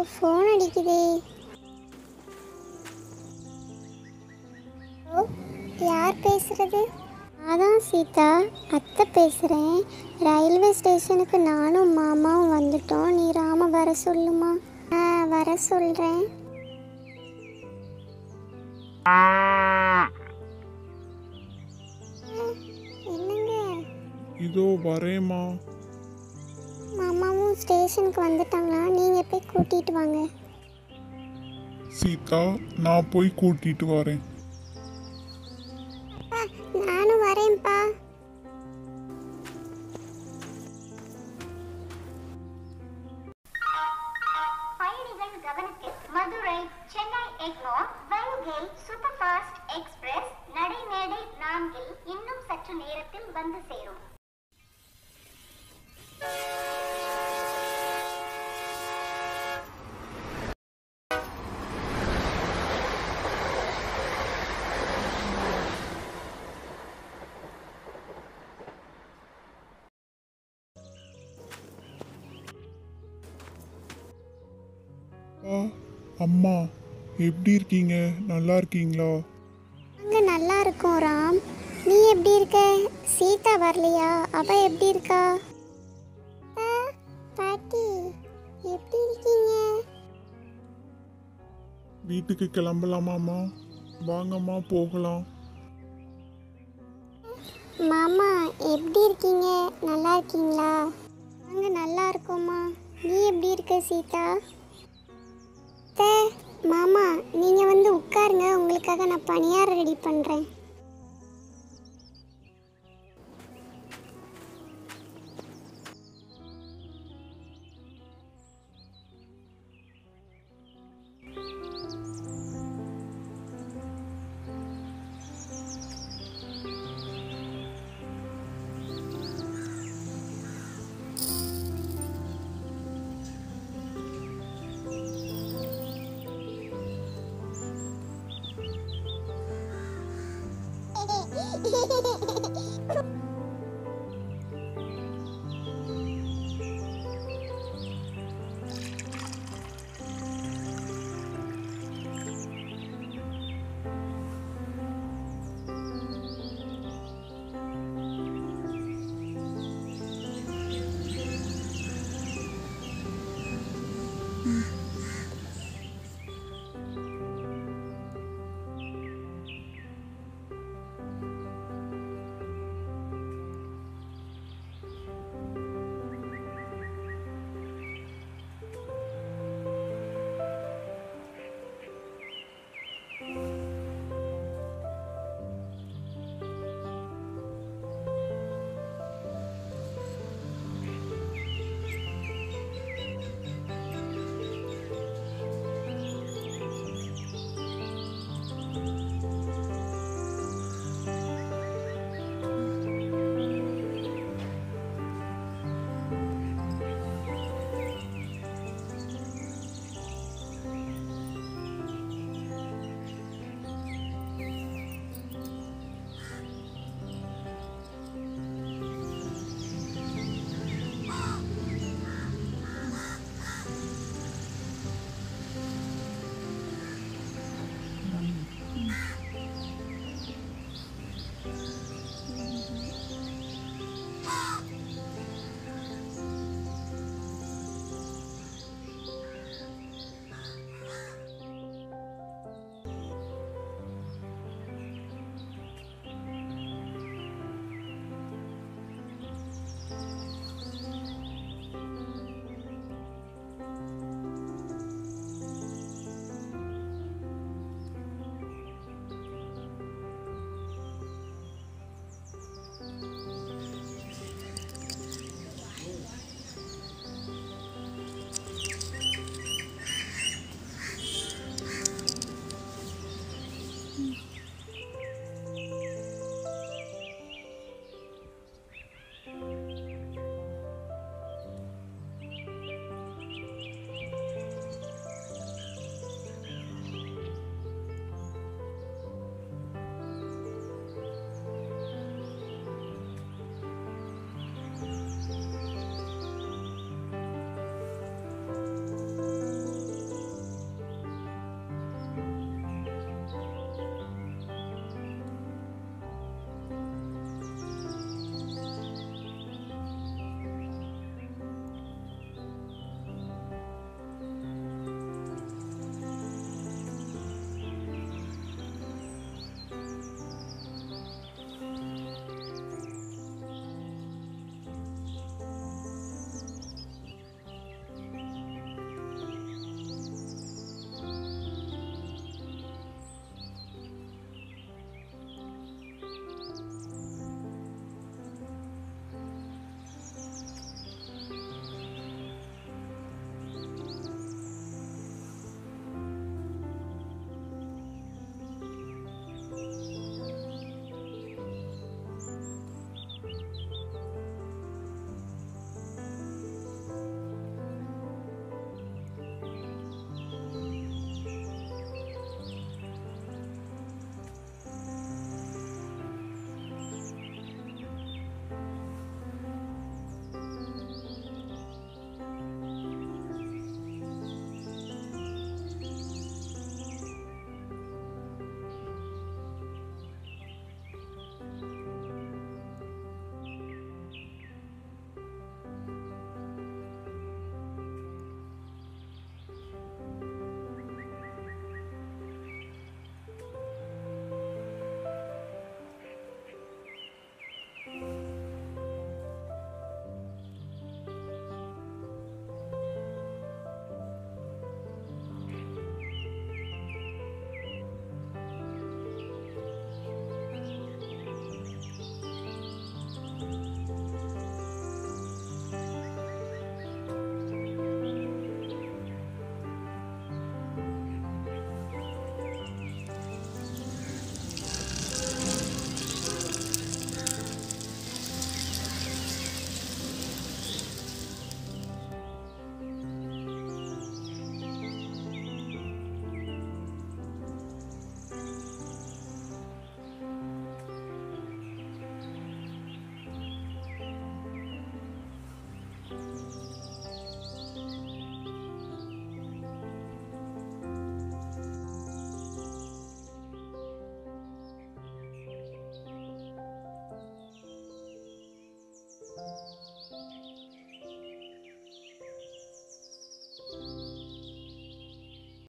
phone அடிக்குதே hello யார் பேசுறது அதான் சீதா அத்தை பேசுகிறேன் ரயில்வே ஸ்டேஷனுக்கு நானும் மாமாவும் வந்துட்டோம் நீ ராம வர சொல்லுமா ஆ வர சொல்கிறேன் என்னங்க இதோ வரேம்மா மாமாவும் ஸ்டேஷனுக்கு வந்துட்டாங்களா நீங்கள் போய் கூட்டிகிட்டு வாங்க சீதா நான் போய் கூட்டிட்டு வரேன் அப்பா, நானும் வரேன்ப்பா பயணிகள் கவனத்தில் Madurai Chennai Egmore Vaigai super fast express நடைமேடை நான்கில் இன்னும் சற்று நேரத்தில் வந்து சேரும் அப்பா அம்மா எப்படி இருக்கீங்க நல்லா இருக்கீங்களா அங்கே நல்லா இருக்கும் ராம் நீ எப்படி இருக்க சீதா வரலையா அவ எப்படி இருக்கா ஆ, பாட்டி எப்படி இருக்கீங்க வீட்டுக்கு கிளம்பலாமாம்மா வாங்கம்மா போகலாம் மாமா எப்படி இருக்கீங்க நல்லா இருக்கீங்களா நாங்க நல்லா இருக்கோம்மா நீ எப்படி இருக்க சீதா அத்தை, மாமா நீங்கள் வந்து உட்காருங்க உங்களுக்காக நான் பணியாரம் ரெடி பண்ணுறேன்